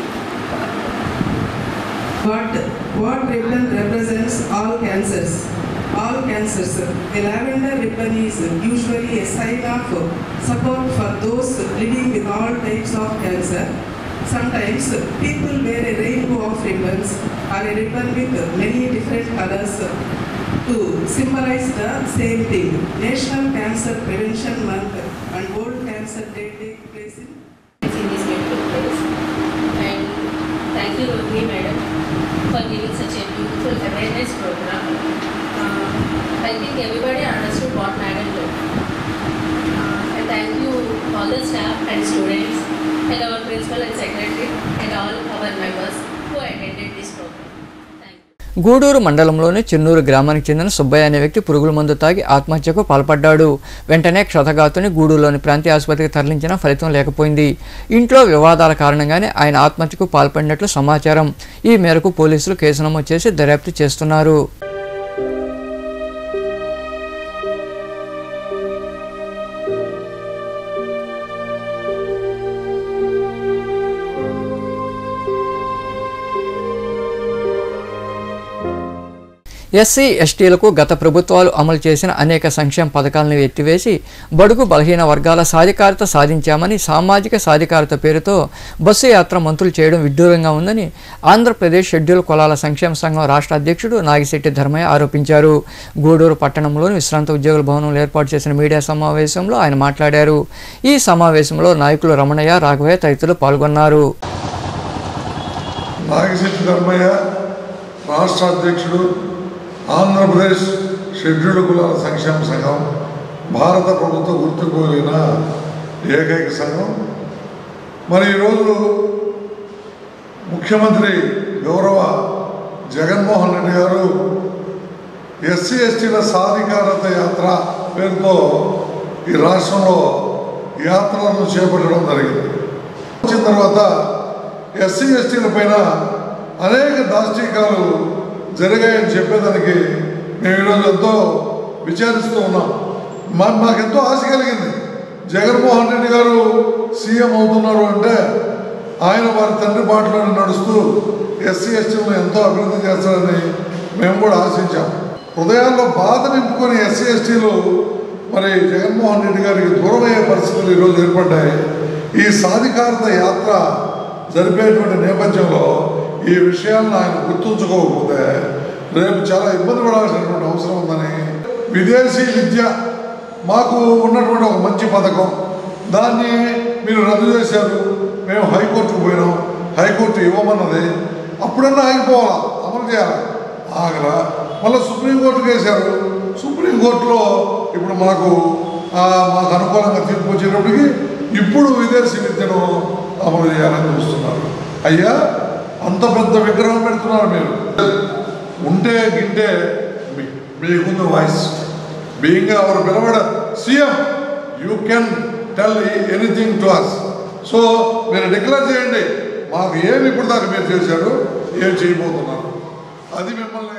what what ribbon represents all cancers all cancers the lavender ribbon is usually a sign of support for those living with all types of cancer Sometimes people wear a rainbow of ribbons or a ribbon with many different colors to symbolize the same thing. National Cancer Prevention Month and World Cancer Day take place in in this beautiful place. And thank you, Rohini Madam, for giving such a beautiful awareness program. Uh, I think everybody understood what Madam did. Uh, and thank you all the staff and students and our principal and secretary and all our members who attended this program. Gudur మండలంలోని చిన్నూరు గ్రామానికి చెందిన సుబ్బయ్య అనే వ్యక్తి పురుగుల మందు తాగి ఆత్మహత్యకు పాల్పడ్డాడు వెంటనే క్షతగాతుని గూడూరులోని ప్రాంతీయ ఆసుపత్రికి తరలించినా ఫలితం లేకపోయింది ఇంట్లో వివాదాల కారణంగానే ఆయన ఆత్మహత్యకు పాల్పడినట్లు సమాచారం ఈ మేరకు పోలీసులు కేసు నమోదు చేసి దర్యాప్తు చేస్తున్నారు ఎస్సీ ఎస్టీలకు గత ప్రభుత్వాలు అమలు చేసిన అనేక సంక్షేమ పథకాలను ఎత్తివేసి బడుగు బలహీన వర్గాల సాధికారత సాధించామని సామాజిక సాధికారత పేరుతో బస్సు యాత్ర మంత్రులు చేయడం విడ్డూరంగా ఉందని ఆంధ్రప్రదేశ్ షెడ్యూల్ కులాల సంక్షేమ సంఘం రాష్ట్ర అధ్యక్షుడు నాగిశెట్టి ధర్మయ్య ఆరోపించారు గూడూరు పట్టణంలోని విశ్రాంత ఉద్యోగుల భవనంలో ఏర్పాటు చేసిన మీడియా సమావేశంలో ఆయన మాట్లాడారు ఈ సమావేశంలో నాయకులు రమణయ్య రాఘవయ్య తదితరులు పాల్గొన్నారు నాగశెట్టి ధర్మయ్య రాష్ట్ర అధ్యక్షుడు ఆంధ్రప్రదేశ్ షెడ్యూల్డ్ కులాల సంక్షేమ సంఘం భారత ప్రభుత్వ గుర్తుకు కలిగిన ఏకైక సంఘం మరి ఈరోజు ముఖ్యమంత్రి గౌరవ జగన్మోహన్ రెడ్డి గారు ఎస్సీ ఎస్టీల సాధికారత యాత్ర పేరుతో ఈ రాష్ట్రంలో యాత్రలను చేపట్టడం జరిగింది వచ్చిన తర్వాత ఎస్సీ ఎస్టీల పైన అనేక దాష్టీకాలు జరిగాయని చెప్పేదానికి మేము ఈరోజు ఎంతో విచారిస్తూ ఉన్నాం మా మాకెంతో ఆశ కలిగింది జగన్మోహన్ రెడ్డి గారు సీఎం అవుతున్నారు అంటే ఆయన వారి తండ్రి బాటలోనే నడుస్తూ ఎస్సీ ఎస్టీలను ఎంతో అభివృద్ధి చేస్తారని మేము కూడా ఆశించాం హృదయాల్లో బాధ నింపుకొని ఎస్సీ ఎస్టీలు మరి జగన్మోహన్ రెడ్డి గారికి దూరమయ్యే పరిస్థితులు ఈరోజు ఏర్పడ్డాయి ఈ సాధికారత యాత్ర జరిపేటువంటి నేపథ్యంలో ఈ విషయాలను ఆయన గుర్తుంచుకోకపోతే రేపు చాలా ఇబ్బంది పడాల్సినటువంటి అవసరం ఉందని విదేశీ విద్య మాకు ఉన్నటువంటి ఒక మంచి పథకం దాన్ని మీరు రద్దు చేశారు మేము హైకోర్టుకు పోయినాం హైకోర్టు ఇవ్వమన్నది అప్పుడన్నా ఆగిపోవాలా అమలు చేయాలి ఆగరా మళ్ళీ సుప్రీంకోర్టుకి వేశారు సుప్రీంకోర్టులో ఇప్పుడు మాకు ఆ, మాకు అనుకూలంగా తీర్పు వచ్చేటప్పటికి ఇప్పుడు విదేశీ విద్యను అమలు చేయాలని చూస్తున్నారు అయ్యా అంత పెద్ద విగ్రహం పెడుతున్నారు మీరు ఉంటే గింటే మీ- మీకుంది వాయిస్ బీయింగ్ అవర్ పిలవడ CM you can tell anything to us so మీరు డిక్లేర్ చేయండి మాకు ఏమి ఇప్పుడు దాకా మీరు చేశారు ఏం చేయబోతున్నారు అది మిమ్మల్ని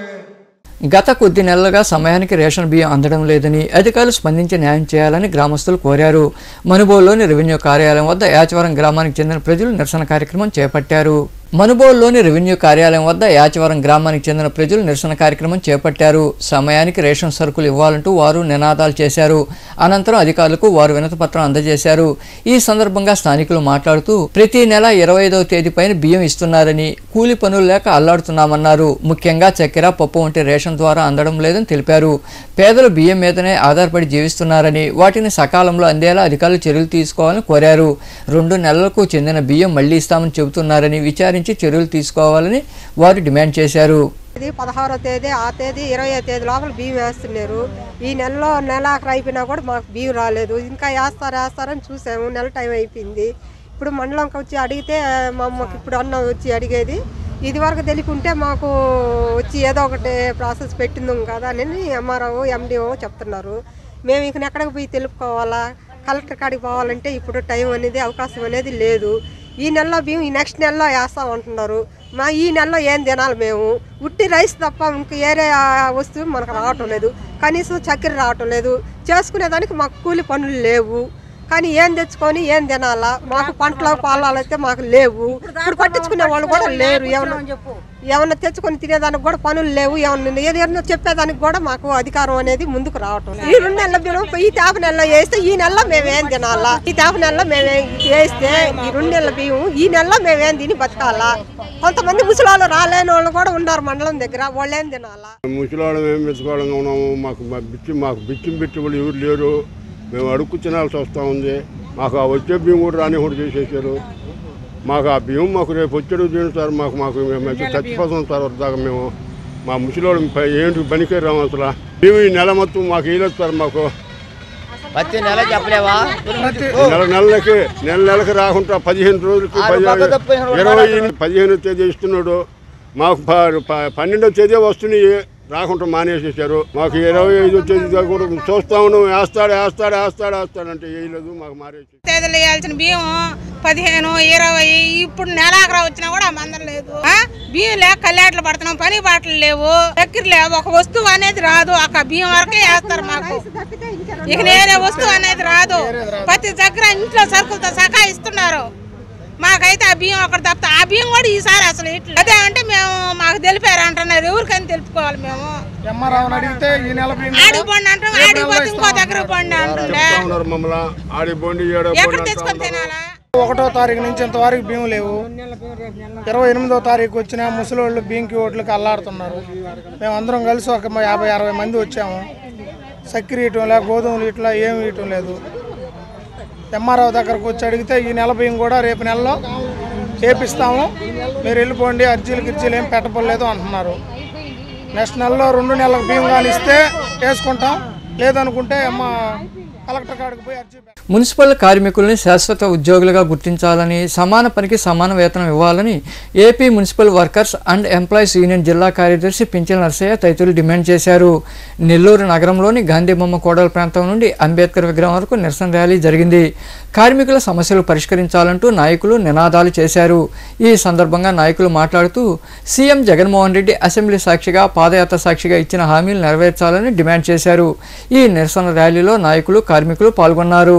గత కొద్ది నెలలుగా సమయానికి రేషన్ బియ్యం అందడం లేదని అధికారులు స్పందించి న్యాయం చేయాలని గ్రామస్తులు కోరారు మనుబోలులోని రెవెన్యూ కార్యాలయం వద్ద యాచవరం గ్రామానికి చెందిన ప్రజలు నిరసన కార్యక్రమం చేపట్టారు మనుబోలులోని రెవెన్యూ కార్యాలయం వద్ద యాచవరం గ్రామానికి చెందిన ప్రజలు నిరసన కార్యక్రమం చేపట్టారు సమయానికి రేషన్ సరుకులు ఇవ్వాలంటూ వారు నినాదాలు చేశారు అనంతరం అధికారులకు వారు వినతిపత్రం అందజేశారు ఈ సందర్భంగా స్థానికులు మాట్లాడుతూ ప్రతి నెల ఇరవై ఐదవ తేదీ పైన బియ్యం ఇస్తున్నారని కూలి పనులు లేక అల్లాడుతున్నామన్నారు ముఖ్యంగా చక్కెర పప్పు వంటి రేషన్ ద్వారా అందడం లేదని తెలిపారు పేదలు బియ్యం మీదనే ఆధారపడి జీవిస్తున్నారని వాటిని సకాలంలో అందేలా అధికారులు చర్యలు తీసుకోవాలని కోరారు రెండు నెలలకు చెందిన బియ్యం మళ్లీ ఇస్తామని చెబుతున్నారని విచారించి చర్యలు తీసుకోవాలని వారు డిమాండ్ చేశారు ఇది పదహారో తేదీ ఆ తేదీ ఇరవై తేదీ లోపల బియ్యం వేస్తున్నారు ఈ నెలలో నెల ఆఖరు అయిపోయినా కూడా మాకు బియ్యం రాలేదు ఇంకా వేస్తారు వేస్తారని చూసాము నెల టైం అయిపోయింది ఇప్పుడు మండలంకి వచ్చి అడిగితే మా అమ్మకి ఇప్పుడు అన్న వచ్చి అడిగేది ఇది వరకు తెలియకుంటే మాకు వచ్చి ఏదో ఒకటి ప్రాసెస్ పెట్టిందాం కదా అని ఎంఆర్ఓ ఎండిఓ చెప్తున్నారు మేము ఇక ఎక్కడికి పోయి తెలుపుకోవాలా కలెక్టర్ కాడికి పోవాలంటే ఇప్పుడు టైం అనేది అవకాశం అనేది లేదు ఈ నెలలో బియ్యం ఈ నెక్స్ట్ నెలలో వేస్తామంటున్నారు మా ఈ నెలలో ఏం తినాలి మేము ఉట్టి రైస్ తప్ప ఇంక ఏరే ఆ వస్తువు మనకు రావటం లేదు కనీసం చక్కెర రావటం లేదు చేసుకునేదానికి మాకు కూలి పనులు లేవు కానీ ఏం తెచ్చుకొని ఏం తినాలా మాకు పంటలు పొలాలు అయితే మాకు లేవు ఇప్పుడు పట్టించుకునే వాళ్ళు కూడా లేరు ఏమన్నా ఏమన్నా తెచ్చుకొని తినేదానికి కూడా పనులు లేవు ఏమన్నా ఏదైనా చెప్పేదానికి కూడా మాకు అధికారం అనేది ముందుకు రావటం ఈ రెండు నెలల బియ్యం ఈ తేప నెలలో వేస్తే ఈ నెలలో మేమేం తినాలా ఈ తేప నెలలో మేము వేస్తే ఈ రెండు నెలల బియ్యం ఈ నెలలో మేమేం తిని బతకాలా కొంతమంది ముసలాళ్ళు రాలేని వాళ్ళు కూడా ఉన్నారు మండలం దగ్గర వాళ్ళు ఏం తినాలా ముసలివాళ్ళం ఏం మెచ్చుకోవడంగా ఉన్నాము మాకు మా బిచ్చి మాకు బిచ్చి బిచ్చి వాళ్ళు ఎవరు లేరు మేము అడుక్కు తినాల్సి వస్తూ ఉంది మాకు ఆ వచ్చే బియ్యం కూడా రాని కూడా చేసేసారు మాకు ఆ బియ్యం మాకు రేపు వచ్చేడు తిను సార్ మాకు మాకు మేము అయితే చచ్చిపోతాం సార్ వద్దాక మేము మా ముసలివాళ్ళం ప- ఏంటి పనికే రాము అసలు మేము ఈ నెల మొత్తం మాకు వేయలేదు సార్ మాకు ప్రతి నెల చెప్పలేవా నెల నెలలకి నెల నెలకి రాకుండా పదిహేను రోజులకి ఆరు పది- పక్క తప్ప ఇరవై ఇరవై నాలుగు. పదిహేను తేదీ ఇస్తున్నాడు మాకు ప- ప- పన్నెండవ తేదీ వస్తున్నాయి రాకుండా మానేసేసారు మాకు ఇరవై ఐదో తేదీ దాకా కూడా చూస్తా ఉన్నాం వేస్తాడు వేస్తాడు వేస్తాడు వేస్తాడంటే వేయలేదు మాకు మారేసి తేదీలు వేయాల్సిన బియ్యం పదిహేను ఇరవై ఇప్పుడు నెలాఖరా వచ్చినా కూడా ఆ మందం లేదు ఆ? బియ్యం లేక కల్లాట్లు పడుతున్నాం పని బాటలు లేవు చక్కెర లేవు ఒక వస్తువు అనేది రాదు ఒక బియ్యం వరకే వేస్తారు మాకు ఇక వేరే వస్తువు అనేది రాదు ప్రతి దగ్గర ఇంట్లో సరుకులతో సహా ఇస్తున్నారు మాకైతే ఆ బియ్యం ఒకటి తప్ప ఆ బియ్యం కూడా ఈసారి అసలు ఇట్లా అదే అంటే మేము మాకు తెలిపారు అంటున్నారు ఎవరికని తెలుపుకోవాలి మేము ఎంఆర్ఆవుని అడిగితే ఈ నెల బియ్యం ఆడికి పోండి అంటాం ఆడికి పోతే ఇంకో దగ్గర పోండి అంటుండే చెప్తా ఉన్నారు మమ్మల్ని ఆడి బోండి ఏడో ఎక్కడ బోండి తెచ్చుకొని తినాలా ఒకటో తారీఖు నుంచి ఇంతవరకు బియ్యం లేవు ఇరవై ఎనిమిదో తారీఖు వచ్చిన ముసలోళ్ళు బియ్యంకి ఓట్లకి అల్లాడుతున్నారు మేము అందరం కలిసి ఒక మ- యాభై అరవై మంది వచ్చాము చక్కెర ఇయటం లే గోధుమలు ఇట్లా ఏమి ఇయటం లేదు ఎంఆర్ఓ దగ్గరకు వచ్చి అడిగితే ఈ నెల బియ్యం కూడా రేపు నెలలో చేపిస్తాము మీరు వెళ్ళిపోండి అర్జీలు గిర్జీలు ఏం పెట్టబోలేదు అంటున్నారు నెక్స్ట్ నెలలో రెండు నెలలకు బియ్యం కానీ ఇస్తే వేసుకుంటాం లేదనుకుంటే అమ్మ కలెక్టర్ కాడికి పోయి అర్జీ మున్సిపల్ కార్మికుల్ని శాశ్వత ఉద్యోగులుగా గుర్తించాలని సమాన పనికి సమాన వేతనం ఇవ్వాలని AP municipal workers and employees union జిల్లా కార్యదర్శి పింఛల్ నర్సయ్య తదితరులు డిమాండ్ చేశారు నెల్లూరు నగరంలోని గాంధీ బొమ్మ కోడల ప్రాంతం నుండి అంబేద్కర్ విగ్రహం వరకు నిరసన ర్యాలీ జరిగింది కార్మికుల సమస్యలు పరిష్కరించాలంటూ నాయకులు నినాదాలు చేశారు ఈ సందర్భంగా నాయకులు మాట్లాడుతూ సీఎం జగన్మోహన్ రెడ్డి అసెంబ్లీ సాక్షిగా పాదయాత్ర సాక్షిగా ఇచ్చిన హామీలు నెరవేర్చాలని డిమాండ్ చేశారు ఈ నిరసన ర్యాలీలో నాయకులు కార్మికులు పాల్గొన్నారు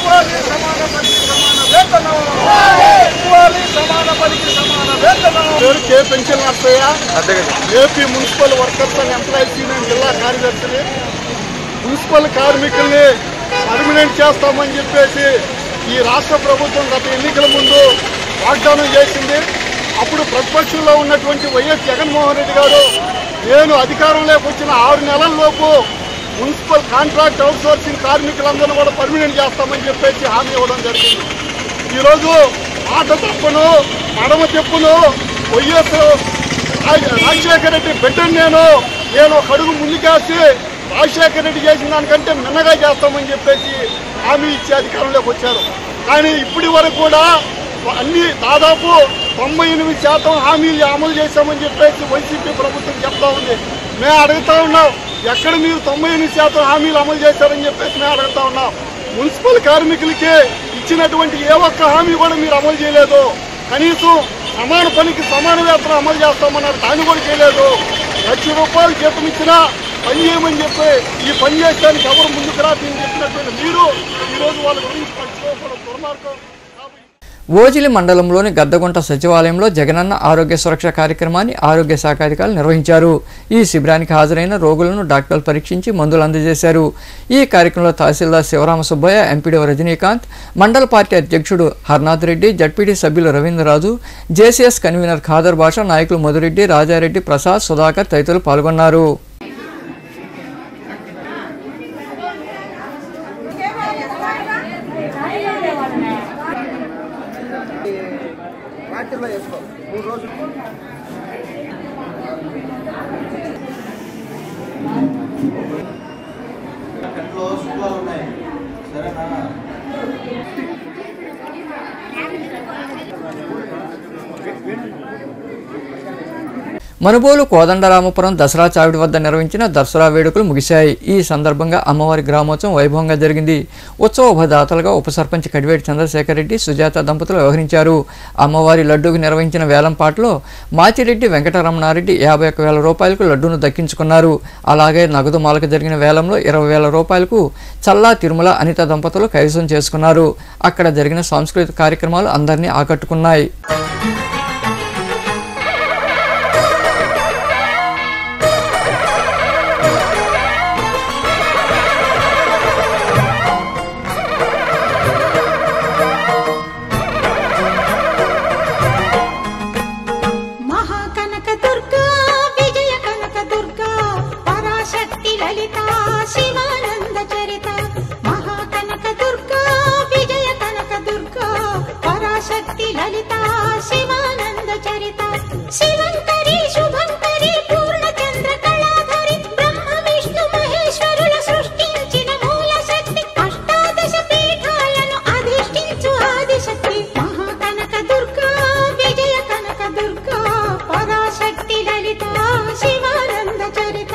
పేరు కే పెన్షన్ Narsaiah AP municipal workers and employees union జిల్లా కార్యదర్శిని మున్సిపల్ కార్మికుల్ని పర్మనెంట్ చేస్తామని చెప్పేసి ఈ రాష్ట్ర ప్రభుత్వం గత ఎన్నికల ముందు వాగ్దానం చేసింది అప్పుడు ప్రతిపక్షంలో ఉన్నటువంటి వైఎస్ జగన్మోహన్ రెడ్డి గారు నేను అధికారంలోకి వచ్చిన ఆరు నెలల లోపు మున్సిపల్ కాంట్రాక్ట్ అవుట్సోర్సింగ్ కార్మికులందరూ కూడా పర్మనెంట్ చేస్తామని చెప్పేసి హామీ ఇవ్వడం జరిగింది ఈరోజు మాట తప్పును మడమ చెప్పును వైఎస్ రాజ- రాజశేఖర రెడ్డి బిడ్డను నేను నేను ఒక అడుగు ముందుకేసి రాజశేఖర రెడ్డి చేసిన దానికంటే మిన్నగా చేస్తామని చెప్పేసి హామీ ఇచ్చే అధికారంలోకి వచ్చారు కానీ ఇప్పటి వరకు కూడా అన్ని దాదాపు తొంభై ఎనిమిది శాతం హామీలు అమలు చేశామని చెప్పేసి వైసీపీ ప్రభుత్వం చెప్తా ఉంది మేము అడుగుతా ఉన్నాం ఎక్కడ మీరు తొంభై ఎనిమిది శాతం హామీలు అమలు చేశారని చెప్పేసి మేము అడుగుతా ఉన్నాం మున్సిపల్ కార్మికులకి ఇచ్చినటువంటి ఏ ఒక్క హామీ కూడా మీరు అమలు చేయలేదు కనీసం సమాన పనికి సమాన వేతనం అమలు చేస్తామన్నారు దాన్ని కూడా చేయలేదు లక్ష రూపాయలు జీతం ఇచ్చినా పని చేయమని చెప్పి ఈ పని చేసడానికి ఎవరు ముందుకు రాదని చెప్పినటువంటి మీరు ఈరోజు వాళ్ళ గురించి పట్టుకోకపోవడం దుర్మార్గం ఓజిలి మండలంలోని గద్దగుంట సచివాలయంలో జగనన్న ఆరోగ్య సురక్ష కార్యక్రమాన్ని ఆరోగ్య శాఖ అధికారులు నిర్వహించారు ఈ శిబిరానికి హాజరైన రోగులను డాక్టర్లు పరీక్షించి మందులు అందజేశారు ఈ కార్యక్రమంలో తహసీల్దార్ శివరామ సుబ్బయ్య ఎంపీడీ రజనీకాంత్ మండల పార్టీ అధ్యక్షుడు హర్నాథ్ రెడ్డి జడ్పీటీ సభ్యులు రవీంద్రరాజు జేసీఎస్ కన్వీనర్ ఖాదర్ భాష నాయకులు మధురెడ్డి రాజారెడ్డి ప్రసాద్ సుధాకర్ తదితరులు పాల్గొన్నారు ట్రాక్టర్లో వేసుకో మూడు రోజులు కంట్లో శుభాలు ఉన్నాయి సరేనా మనుబోలు కోదండరామపురం దసరా చావిడి వద్ద నిర్వహించిన దసరా వేడుకలు ముగిశాయి ఈ సందర్భంగా అమ్మవారి గ్రామోత్సవం వైభవంగా జరిగింది ఉత్సవదాతలుగా ఉప సర్పంచ్ కడివేటి చంద్రశేఖర్ రెడ్డి సుజాత దంపతులు వ్యవహరించారు అమ్మవారి లడ్డూకు నిర్వహించిన వేలంపాటలో మాచిరెడ్డి వెంకటరమణారెడ్డి యాభై ఒక్క వేల రూపాయలకు లడ్డూను దక్కించుకున్నారు అలాగే నగదు మాలకు జరిగిన వేలంలో ఇరవై వేల రూపాయలకు చల్లా తిరుమల అనిత దంపతులు కైవసం చేసుకున్నారు అక్కడ జరిగిన సాంస్కృతిక కార్యక్రమాలు అందరినీ ఆకట్టుకున్నాయి మహాకనక దుర్గా విజయ కనక దుర్గా పరాశక్తి లలిత శివానంద చరిత మహాకనక దుర్గా విజయ కనక దుర్గా పరాశక్తి లలిత శివానంద చరిత శివంకరి శుభంకరి పూర్ణ చంద్ర కళాధరి బ్రహ్మ విష్ణు మహేశ్వరుల సృష్టించిన మూల శక్తి అష్టాదశ పీఠాలను అధిష్ఠించు ఆదిశక్తి మహాకనక దుర్గా విజయ కనక దుర్గా పరాశక్తి లలిత శివానంద చరిత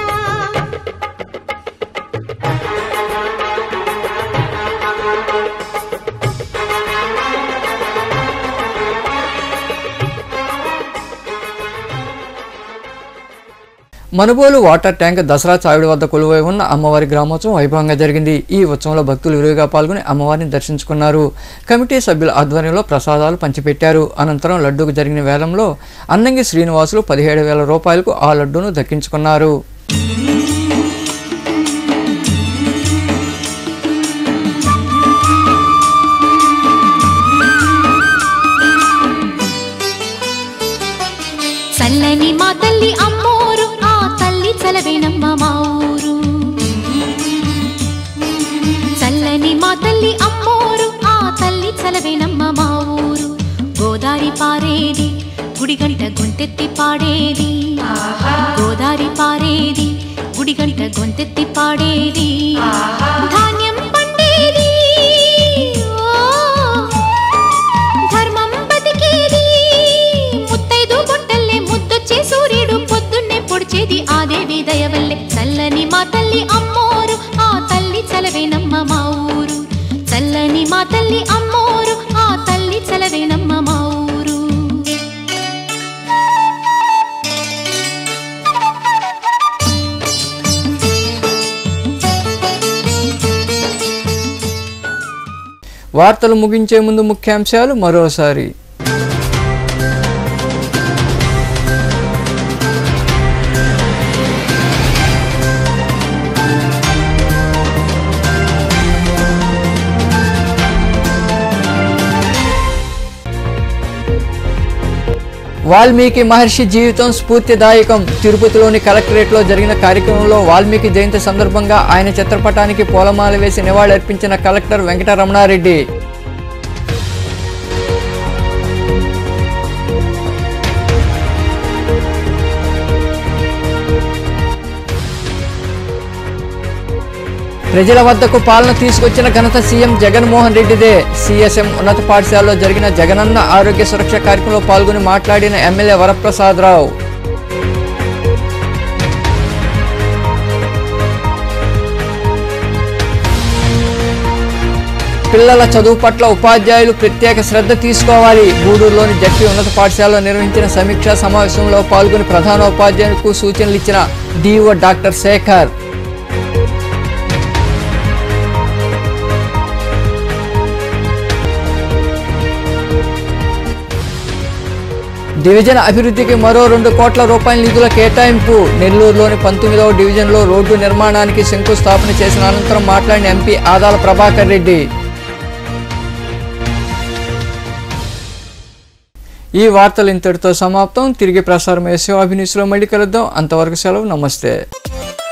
మనుబోలు వాటర్ ట్యాంక్ దసరా చావిడి వద్ద కొలువై ఉన్న అమ్మవారి గ్రామోత్సవం వైభవంగా జరిగింది ఈ ఉత్సవంలో భక్తులు విరివిగా పాల్గొని అమ్మవారిని దర్శించుకున్నారు కమిటీ సభ్యుల ఆధ్వర్యంలో ప్రసాదాలు పంచిపెట్టారు అనంతరం లడ్డూకు జరిగిన వేలంలో అన్నంగి శ్రీనివాసులు పదిహేడు వేల రూపాయలకు ఆ లడ్డూను దక్కించుకున్నారు చల్లని మా తల్లి అమ్మోరు ఆ తల్లి చలవేనమ్మ మా ఊరు చల్లని మా తల్లి అమ్మోరు ఆ తల్లి చలవేనమ్మ మా ఊరు గోదారి పారేది గుడిగంట గొంతెత్తి పాడేది గోదారి పారేది గుడిగంట గొంతెత్తి పాడేది ధాన్యం పండేది ఓ, ధర్మం బతికేది ముత్తైదు గుంటల్లే ముద్దొచ్చే సూర్యుడు పొద్దున్నే పొడిచేది ఆ దేవి దయవల్లే చల్లని మా తల్లి అమ్మోరు ఆ తల్లి చలవేనమ్మ మా ఊరు చల్లని మా తల్లి అమ్మోరు ఆ తల్లి చలవేనమ్మ మా ఊరు వార్తలు ముగించే ముందు ముఖ్యాంశాలు మరోసారి వాల్మీకి మహర్షి జీవితం స్ఫూర్తిదాయకం తిరుపతిలోని కలెక్టరేట్లో జరిగిన కార్యక్రమంలో వాల్మీకి జయంతి సందర్భంగా ఆయన చిత్రపటానికి పూలమాల వేసి నివాళులర్పించిన కలెక్టర్ వెంకటరమణారెడ్డి ప్రజల వద్దకు పాలన తీసుకొచ్చిన ఘనత సీఎం జగన్మోహన్ రెడ్డిదే సిఎస్ఎం ఉన్నత పాఠశాలలో జరిగిన జగనన్న ఆరోగ్య సురక్ష కార్యక్రమంలో పాల్గొని మాట్లాడిన ఎమ్మెల్యే వరప్రసాద్ రావు పిల్లల చదువు పట్ల ఉపాధ్యాయులు ప్రత్యేక శ్రద్ధ తీసుకోవాలి గూడూరులోని జడ్పీ ఉన్నత పాఠశాలలో నిర్వహించిన సమీక్షా సమావేశంలో పాల్గొని ప్రధాన ఉపాధ్యాయులకు సూచనలు ఇచ్చిన డిఓ డాక్టర్ శేఖర్ డివిజన్ అభివృద్ధికి మరో రెండు కోట్ల రూపాయల నిధుల కేటాయింపు నెల్లూరులోని పంతొమ్మిదవ డివిజన్లో రోడ్డు నిర్మాణానికి శంకుస్థాపన చేసిన అనంతరం మాట్లాడిన ఎంపీ ఆదాల ప్రభాకర్ రెడ్డి ఈ వార్తలు ఇంతటితో సమాప్తం తిరిగి ప్రసారం వేసే అభినీస్లో మళ్ళీ కలుద్దాం అంతవరకు సెలవు నమస్తే